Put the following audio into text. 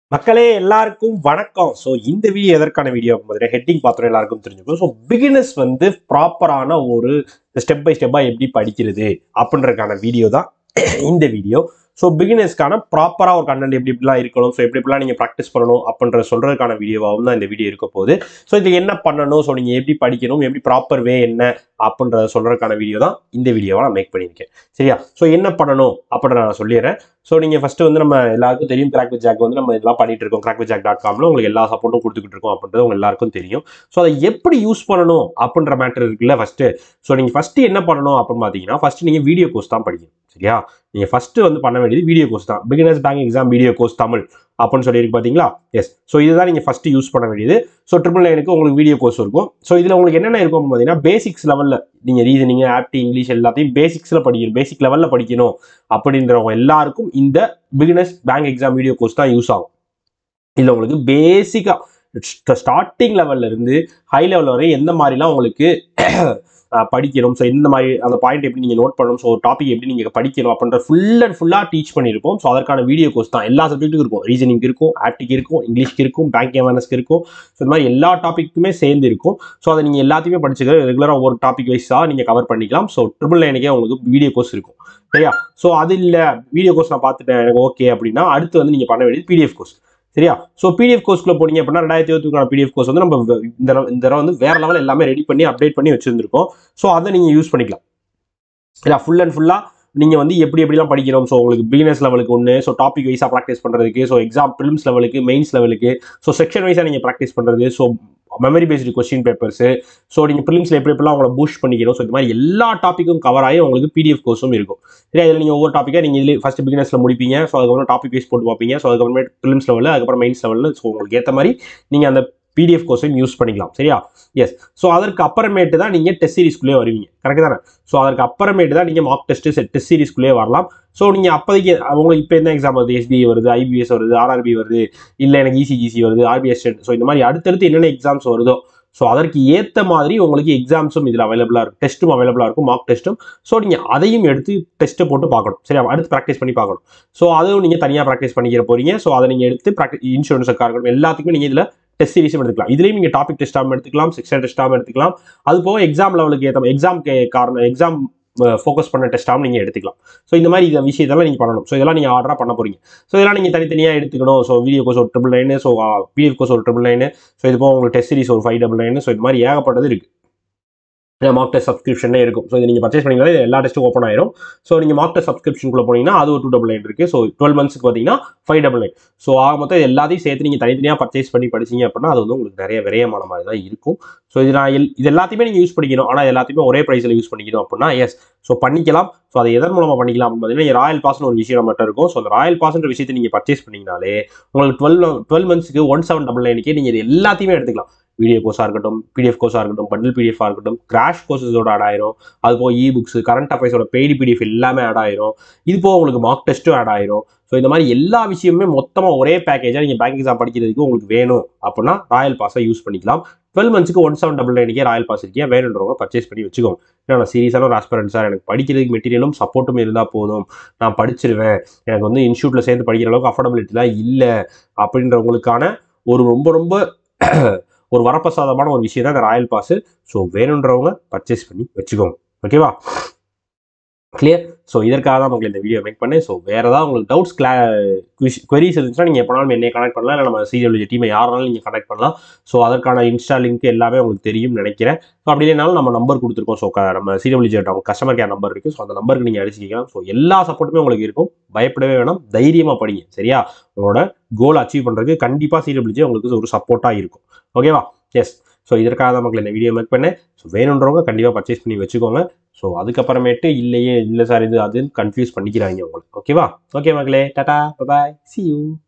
மக்களே எல்லாருக்கும் வணக்கம் ஸோ இந்த வீடியோ எதற்கான வீடியோ பார்த்தீங்கன்னா ஹெட்டிங் பார்த்தோம் எல்லாருக்கும் தெரிஞ்சுக்கும் ஸோ பிகினர்ஸ் வந்து ப்ராப்பரான ஒரு ஸ்டெப் பை ஸ்டெப்பாக எப்படி படிக்கிறது அப்படின்றதுக்கான வீடியோ தான் இந்த வீடியோ ஸோ பிகினர்ஸ்க்கான ப்ராப்பராக ஒரு கண்டென்ட் எப்படி எப்படிலாம் இருக்கணும் ஸோ எப்படி எப்படிலாம் நீங்கள் ப்ராக்டிஸ் பண்ணணும் அப்படின்ற சொல்கிறதுக்கான வீடியோவாகவும் தான் இந்த வீடியோ இருக்க போகுது ஸோ இது என்ன பண்ணணும் ஸோ நீங்கள் எப்படி படிக்கணும் எப்படி ப்ராப்பர் வே என்ன அப்படின்றத சொல்கிறதுக்கான வீடியோ தான் இந்த வீடியோவை நான் மேக் பண்ணியிருக்கேன் சரியா ஸோ என்ன பண்ணணும் அப்படின்ற நான் சொல்லிடுறேன் ஸோ நீங்கள் ஃபஸ்ட்டு வந்து நம்ம எல்லாருக்கும் தெரியும் கிராக் வித் ஜாக் வந்து நம்ம இதெல்லாம் பண்ணிட்டு இருக்கோம் கிராக் வித் ஜாக் டாட் காமில் உங்களுக்கு எல்லா சப்போர்ட்டும் கொடுத்துக்கிட்டு இருக்கோம் அப்படின்றது உங்க எல்லாருக்கும் தெரியும் ஸோ அதை எப்படி யூஸ் பண்ணணும் அப்படின்ற மேட்டர் இருக்குல்ல ஃபஸ்ட்டு ஸோ நீங்கள் ஃபஸ்ட்டு என்ன பண்ணணும் அப்படின்னு பார்த்தீங்கன்னா ஃபஸ்ட்டு நீங்கள் வீடியோ கோர்ஸ் தான் படிக்கணும் சரியா நீங்கள் ஃபஸ்ட்டு வந்து பண்ண வேண்டியது வீடியோ கோர்ஸ் தான் beginners bank exam video course Tamil அப்படின்னு சொல்லியிருக்கு பார்த்தீங்களா எஸ் ஸோ இதுதான் நீங்கள் ஃபஸ்ட்டு யூஸ் பண்ண வேண்டியது ஸோ ட்ரிபிள் நைனுக்கு உங்களுக்கு வீடியோ கோர்ஸ் இருக்கும் ஸோ இதில் உங்களுக்கு என்னென்ன இருக்கும் அப்படின்னு பார்த்தீங்கன்னா பேசிக்ஸ் லெவலில் நீங்கள் ரீசனிங் ஆப்டி இங்கிலீஷ் எல்லாத்தையும் பேசிக்ஸில் படிக்கணும் பேசிக் லெவலில் படிக்கணும் அப்படின்றவங்க எல்லாருக்கும் இந்த beginners bank exam video course தான் யூஸ் ஆகும் இதில் உங்களுக்கு பேசிக்காக ஸ்டார்டிங் லெவல்ல இருந்து ஹை லெவல் வரை எந்த மாதிரிலாம் உங்களுக்கு அஹ், படிக்கணும் ஸோ எந்த மாதிரி அந்த பாயிண்ட் எப்படி நீங்கள் நோட் பண்ணணும் ஸோ டாபிக் எப்படி நீங்கள் படிக்கணும் அப்படின்ற ஃபுல் அண்ட் ஃபுல்லாக டீச் பண்ணியிருப்போம் ஸோ அதற்கான வீடியோ கோர்ஸ் தான் எல்லா சப்ஜெக்ட்டுக்கும் இருக்கும் ரீசனிங் இருக்கும் ஆப்டிக் இருக்கும் இங்கிலீஷ்க்கு இருக்கும் பேங்க் அவேர்னஸ்க்கு இருக்கும் ஸோ இந்த மாதிரி எல்லா டாப்பிக்குமே சேர்ந்து இருக்கும் ஸோ அதை நீங்கள் எல்லாத்தையுமே படிச்சுக்க ரெகுலராக ஒவ்வொரு டாபிக் வைஸாக நீங்கள் கவர் பண்ணிக்கலாம் ஸோ ட்ரிபிள் நைனுக்கே உங்களுக்கு வீடியோ கோர்ஸ் இருக்கும் சரியா ஸோ அது இல்லை வீடியோ கோர்ஸ் நான் பார்த்துட்டேன் எனக்கு ஓகே அப்படின்னா அடுத்து வந்து நீங்கள் பண்ண வேண்டியது பிடிஎஃப் கோர்ஸ் சரியா ஸோ பிடிஎஃப் கோர்ஸ்க்குள்ள போனீங்க அப்படின்னா ரெண்டாயிரத்தி இருபத்துக்கான பிடிஎஃப் கோர்ஸ் வந்து நம்ம வ- இந்த தடவை- இந்த தடவை வந்து வேற லெவல் எல்லாமே ரெடி பண்ணி அப்டேட் பண்ணி வச்சிருந்திருக்கோம் ஸோ அதை நீங்கள் யூஸ் பண்ணிக்கலாம் இல்லை ஃபுல் அண்ட் ஃபுல்லாக நீங்கள் வந்து எப்படி எப்படிலாம் படிக்கணும் ஸோ உங்களுக்கு பிகினர்ஸ் லெவலுக்கு ஒன்று ஸோ டாபிக் வைஸாக ப்ராக்டிஸ் பண்ணுறதுக்கு ஸோ எக்ஸாம் ப்ரிலிம்ஸ் லெவலுக்கு மெயின்ஸ் லெவலுக்கு ஸோ செக்ஷன் வைஸாக நீங்கள் ப்ராக்டிஸ் பண்ணுறது so memory based question papers so நீங்கள் ப்ரிலிம்ஸில் எப்படி எப்படிலாம் உங்களை பூஸ்ட் பண்ணிக்கணும் ஸோ இந்த மாதிரி எல்லா டாப்பிக்கும் கவர் ஆகி உங்களுக்கு பிடிஎஃப் கோர்ஸும் இருக்கும் சரி அதில் நீங்கள் ஒவ்வொரு டாப்பிக்காக நீங்கள் இதில் ஃபஸ்ட் பிகினர்ஸில் முடிப்பீங்க ஸோ அதுக்கப்புறம் டாபிக் வைஸ் போட்டு பார்ப்பீங்க ஸோ அதுக்கப்புறமே ப்ரிலிம்ஸ் லெவலில் அதுக்கப்புறம் மெயின்ஸ் லெவலில் ஸோ உங்களுக்கு ஏற்ற மாதிரி நீங்கள் அந்த பிடிஎஃப் கோர்ஸையும் யூஸ் பண்ணிக்கலாம் சரியா எஸ் ஸோ அதற்கு அப்புறமேட்டு தான் நீங்கள் டெஸ்ட் சீரிஸ்க்குள்ளே வருவீங்க கரெக்ட் தானே ஸோ அதற்கு அப்புறமேட்டு தான் நீங்கள் மார்க் டெஸ்ட் டெஸ்ட் சீரிஸ்க்குள்ளே வரலாம் ஸோ நீங்கள் அப்போதைக்கு உங்களுக்கு இப்போ என்ன எக்ஸாம் வருது எஸ்பிஐ வருது ஐபிஎஸ் வருது ஆர்ஆர்பி வருது இல்லை எனக்கு இசிஜிசி வருது ஆர்பிஎஸ் ஸோ இந்த மாதிரி அடுத்தடுத்து என்னென்ன எக்ஸாம்ஸ் வருதோ ஸோ அதற்கு ஏற்ற மாதிரி உங்களுக்கு எக்ஸாம்ஸும் இதில் அவைலபிளாக இருக்கும் டெஸ்ட்டும் அவைலபிளாக இருக்கும் மார்க் டெஸ்ட்டும் ஸோ நீங்கள் அதையும் எடுத்து டெஸ்ட்டை போட்டு பார்க்கணும் சரி அடுத்து ப்ராக்டிஸ் பண்ணி பார்க்கணும் ஸோ அதுவும் நீங்கள் தனியாக ப்ராக்டிஸ் பண்ணிக்கிற போறீங்க ஸோ அதை நீங்கள் எடுத்து ப்ராக்டிஸ் இன்சூரன்ஸுக்காக இருக்கட்டும் எல்லாத்துக்குமே நீங்கள் இதில் டெஸ்ட் சீரிஸும் எடுத்துக்கலாம் இதுலேயும் நீங்கள் டாபிக் டெஸ்ட்டாகவும் எடுத்துக்கலாம் செக்ஷன் டெஸ்ட்டாகவும் எடுத்துக்கலாம் அது போக எக்ஸாம் லெவலுக்கு ஏற்ற எக்ஸாம் காரணம் எக்ஸாம் ஃபோக்கஸ் பண்ண டெஸ்ட்டாகவும் நீங்கள் எடுத்துக்கலாம் ஸோ இந்த மாதிரி இந்த விஷயத்தெல்லாம் நீங்கள் பண்ணணும் ஸோ இதெல்லாம் நீங்கள் ஆர்டராக பண்ண போறீங்க ஸோ இதெல்லாம் நீங்கள் தனித்தனியாக எடுத்துக்கணும் ஸோ வீடியோ கோர்ஸ் ஒரு triple nine so PDF course ஒரு ட்ரிபிள் நைனு ஸோ இது போக உங்களுக்கு டெஸ்ட் சீரிஸ் ஒரு ஃபைவ் டபுள் நைனு ஸோ இது மாதிரி ஏகப்பட்டது இருக்குது மார்க் டெஸ்ட் சப்ஸ்கிரிப்ஷனே இருக்கும் ஸோ இது நீங்கள் பர்ச்சேஸ் பண்ணிங்கனாலே இது எல்லா டெஸ்ட்டும் ஓப்பன் ஆயிரும் ஸோ நீங்கள் மார்க் டெஸ்ட் சப்ஸ்கிரிப்ஷனுக்குள்ள போனீங்கன்னா அது ஒரு டூ டபுள் நைன் இருக்குது ஸோ டுவெல் மந்த்ஸ்க்கு பார்த்தீங்கன்னா ஃபைவ் டபுள் நைன் ஸோ ஆக மொத்தம் இது எல்லாத்தையும் சேர்த்து நீங்கள் தனித்தனியாக பர்ச்சேஸ் பண்ணி படிச்சீங்க அப்படின்னா அது வந்து உங்களுக்கு நிறைய விரயமான மாதிரி தான் இருக்கும் ஸோ இது நான் எல்- இது எல்லாத்தையுமே நீங்கள் யூஸ் பண்ணிக்கணும் ஆனால் எல்லாத்தையுமே ஒரே ப்ரைஸில் யூஸ் பண்ணிக்கணும் அப்படின்னா எஸ் ஸோ பண்ணிக்கலாம் ஸோ அதை எதன் மூலமாக பண்ணிக்கலாம் அப்படின்னு பார்த்தீங்கன்னா ராயல் பாஸ்னு ஒரு விஷயம் மட்டும் இருக்கும் ஸோ அந்த ராயல் பாஸ்ன்ற விஷயத்தை நீங்கள் பர்ச்சேஸ் பண்ணீங்கனாலே உங்களுக்கு டுவெல் டுவெல் மந்த்ஸ்க்கு ஒன் செவன் டபுள் நைனுக்கே நீங்கள் இது எல்லாத்தையுமே எடுத்துக்கலாம் வீடியோ கோர்ஸாக இருக்கட்டும் பிடிஎஃப் கோர்ஸாக இருக்கட்டும் பண்டில் பிடிஎஃபாக இருக்கட்டும் கிராஷ் கோர்சஸோட ஆட் ஆயிரும் அது போக இ புக்ஸ் கரண்ட் அஃபேர்ஸோட பெய்டு பிடிஎஃப் எல்லாமே ஆட் ஆயிரும் இது போக உங்களுக்கு மார்க் டெஸ்ட்டும் ஆட் ஆயிரும் ஸோ இந்த மாதிரி எல்லா விஷயமுமே மொத்தமாக ஒரே பேக்கேஜாக நீங்கள் பேங்க் எக்ஸாம் படிக்கிறதுக்கு உங்களுக்கு வேணும் அப்படின்னா ராயல் பாஸை யூஸ் பண்ணிக்கலாம் டுவெல் மந்த்ஸ்க்கு ஒன் செவன் டபுள் நைனுக்கே ராயல் பாஸ் இருக்கே வேணுன்றவங்க பர்ச்சேஸ் பண்ணி வச்சுக்கோங்க ஏன்னா நான் சீரியஸான ஒரு ஆஸ்பரன்ட் சார் எனக்கு படிக்கிறதுக்கு மெட்டீரியலும் சப்போர்ட்டும் இருந்தால் போதும் நான் படிச்சிருவேன் எனக்கு வந்து இன்ஸ்டியூட்டில் சேர்ந்து படிக்கிற அளவுக்கு அஃபோர்டபிலிட்டிலாம் இல்லை அப்படின்றவங்களுக்கான ஒரு ரொம்ப ரொம்ப ஒரு வரப்பிரசாதமான ஒரு விஷயம் தான் இந்த ராயல் பாஸ் ஸோ வேணுன்றவங்க பர்ச்சேஸ் பண்ணி வச்சுக்கோங்க ஓகேவா கிளியர் ஸோ இதற்காக தான் உங்களுக்கு இந்த வீடியோ மேக் பண்ணேன் ஸோ வேறு ஏதாவது உங்களுக்கு டவுட்ஸ் கிளா queries இருந்துச்சுன்னா நீங்கள் எப்போனாலும் என்னை கனெக்ட் பண்ணலாம் இல்லை நம்ம சீரியல் டீமை யாராலும் நீங்கள் கனெக்ட் பண்ணலாம் ஸோ அதற்கான இன்ஸ்டா லிங்க் எல்லாமே உங்களுக்கு தெரியும்னு நினைக்கிறேன் ஸோ அப்படி இல்லைனாலும் நம்ம நம்பர் கொடுத்துருக்கோம் ஸோ நம்ம சீரியல் ஜெட் அவங்க கஸ்டமர் கேர் நம்பர் இருக்குது ஸோ அந்த நம்பருக்கு நீங்கள் அடிச்சிக்கலாம் ஸோ எல்லா சப்போர்ட்டுமே உங்களுக்கு இருக்கும் பயப்படவே வேணாம் தைரியமாக படிங்க சரியா உங்களோட கோல் அச்சீவ் பண்ணுறதுக்கு கண்டிப்பாக சீரியல் உங்களுக்கு ஒரு சப்போர்ட்டாக இருக்கும் ஓகேவா எஸ் ஸோ இதற்காக தான் மக்கள் இந்த வீடியோ மேக் பண்ணேன் ஸோ வேணுன்றவங்க கண்டிப்பாக பர்ச்சேஸ் பண்ணி வச்சுக்கோங்க ஸோ அதுக்கப்புறமேட்டு இல்லையே இல்லை சார் இது அதுன்னு கன்ஃபியூஸ் பண்ணிக்கிறாங்க உங்களுக்கு ஓகேவா ஓகே மக்களே டாடா பாய் சி யூ